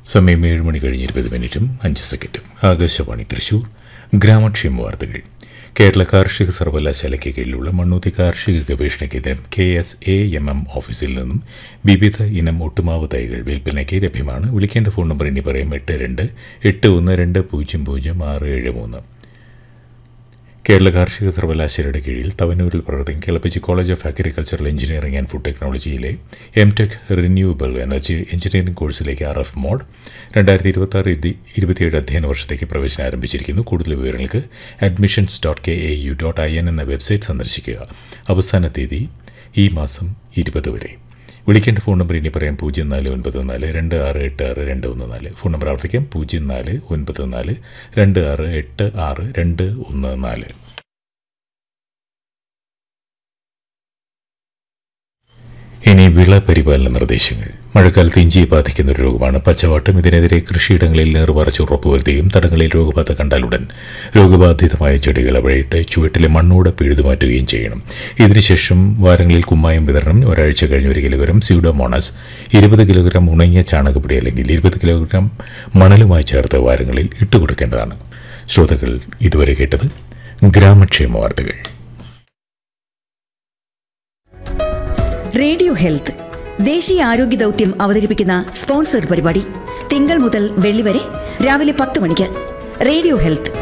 സമയം ഏഴ് മണി കഴിഞ്ഞ് ഇരുപത് മിനിറ്റും അഞ്ച് സെക്കൻഡും ആകാശവാണി തൃശൂർ ഗ്രാമക്ഷേമ വാർത്തകൾ കേരള കാർഷിക സർവകലാശാലയ്ക്ക് കീഴിലുള്ള മണ്ണൂത്തി കാർഷിക ഗവേഷണ കേന്ദ്രം K S A M M ഓഫീസിൽ നിന്നും വിവിധ ഇനം ഒട്ടുമാവ് തൈകൾ വിൽപ്പനയ്ക്ക് ലഭ്യമാണ് വിളിക്കേണ്ട ഫോൺ നമ്പർ ഇനി പറയും എട്ട് രണ്ട് എട്ട് ഒന്ന് രണ്ട് പൂജ്യം പൂജ്യം ആറ് ഏഴ് മൂന്ന് കേരള കാർഷിക സർവകലാശാലയുടെ കീഴിൽ തവനൂരിൽ പ്രവർത്തിക്കും Kelappaji college of agricultural engineering and food ടെക്നോളജിയിലെ M tech renewable energy engineering കോഴ്സിലേക്ക് ആർ എഫ് മോഡ് രണ്ടായിരത്തി ഇരുപത്തി ആറ് ഇരുപത്തിയേഴ് അധ്യയന വർഷത്തേക്ക് പ്രവേശനം ആരംഭിച്ചിരിക്കുന്നു കൂടുതൽ വിവരങ്ങൾക്ക് admissions dot K A U dot I N എന്ന വെബ്സൈറ്റ് സന്ദർശിക്കുക അവസാന തീയതി ഈ മാസം ഇരുപത് വരെ വിളിക്കേണ്ട ഫോൺ നമ്പർ ഇനി പറയാം പൂജ്യം നാല് ഒൻപത് നാല് രണ്ട് ആറ് എട്ട് ആറ് രണ്ട് ഒന്ന് നാല് ഫോൺ നമ്പർ ആവർത്തിക്കാം പൂജ്യം നാല് ഒൻപത് നാല് രണ്ട് ആറ് എട്ട് ആറ് രണ്ട് ഒന്ന് നാല് ഇനി വിള പരിപാലന നിർദ്ദേശങ്ങൾ മഴക്കാലത്ത് ഇഞ്ചിയെ ബാധിക്കുന്ന ഒരു രോഗമാണ് പച്ചവാട്ടം ഇതിനെതിരെ കൃഷിയിടങ്ങളിൽ നീർവറച്ച് ഉറപ്പുവരുത്തുകയും തടങ്ങളിൽ രോഗബാധ കണ്ടാലുടൻ രോഗബാധിതമായ ചെടികൾ അവയിട്ട് ചുവട്ടിലെ മണ്ണോട് പിഴുതുമാറ്റുകയും ചെയ്യണം ഇതിനുശേഷം വാരങ്ങളിൽ കുമ്മായം വിതരണം ഒരാഴ്ച കഴിഞ്ഞ് ഒരു കിലോഗ്രാം സ്യൂഡോമോണസ് ഇരുപത് കിലോഗ്രാം ഉണങ്ങിയ ചാണകപ്പൊടി അല്ലെങ്കിൽ ഇരുപത് കിലോഗ്രാം മണലുമായി ചേർത്ത് വാരങ്ങളിൽ ഇട്ടുകൊടുക്കേണ്ടതാണ് ശ്രോതാക്കൾ ഇതുവരെ കേട്ടത് ഗ്രാമക്ഷേമ വാർത്തകൾ റേഡിയോ ഹെൽത്ത് ദേശീയ ആരോഗ്യ ദൗത്യം അവതരിപ്പിക്കുന്ന സ്പോൺസർഡ് പരിപാടി തിങ്കൾ മുതൽ വെള്ളി വരെ രാവിലെ പത്ത് മണിക്ക് റേഡിയോ ഹെൽത്ത്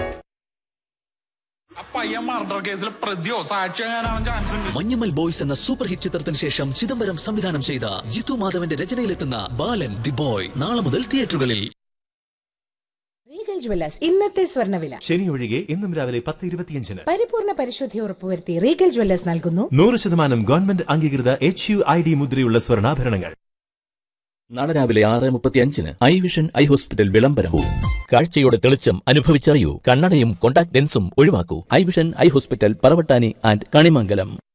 ആ പയ്യൻ മർഡർ കേസിൽ പ്രതിയോ സാക്ഷിയാകാനാവാൻ ചാൻസ് ഉണ്ട് മഞ്ഞമ്മൽ ബോയ്സ് എന്ന സൂപ്പർ ഹിറ്റ് ചിത്രത്തിന് ശേഷം ചിദംബരം സംവിധാനം ചെയ്ത ജിത്തു മാധവന്റെ രചനയിലെത്തുന്ന ബാലൻ ദി ബോയ് നാളെ മുതൽ തിയേറ്ററുകളിൽ റീഗൽ ജ്വല്ലേഴ്സ് ഇന്നത്തെ സ്വർണ്ണവില ശനി ഒഴികെ ഇന്നും രാവിലെ പത്ത് ഇരുപത്തിയഞ്ചിന് പരിപൂർണ പരിശുദ്ധി ഉറപ്പുവരുത്തി റീഗൽ ജ്വല്ലേഴ്സ് നൽകുന്നു നൂറ് ശതമാനം ഗവൺമെന്റ് അംഗീകൃത എച്ച് യു ഐ ഡി മുദ്രയുള്ള സ്വർണ്ണാഭരണങ്ങൾ നാളെ രാവിലെ ആറ് മുപ്പത്തി അഞ്ചിന് ഐ വിഷൻ ഐ ഹോസ്പിറ്റൽ വിളംബരവും കാഴ്ചയുടെ തെളിച്ചം അനുഭവിച്ചറിയൂ കണ്ണടയും കോണ്ടാക്ട് ലെൻസും ഒഴിവാക്കൂ eye vision eye hospital Paravattani and Kanimangalam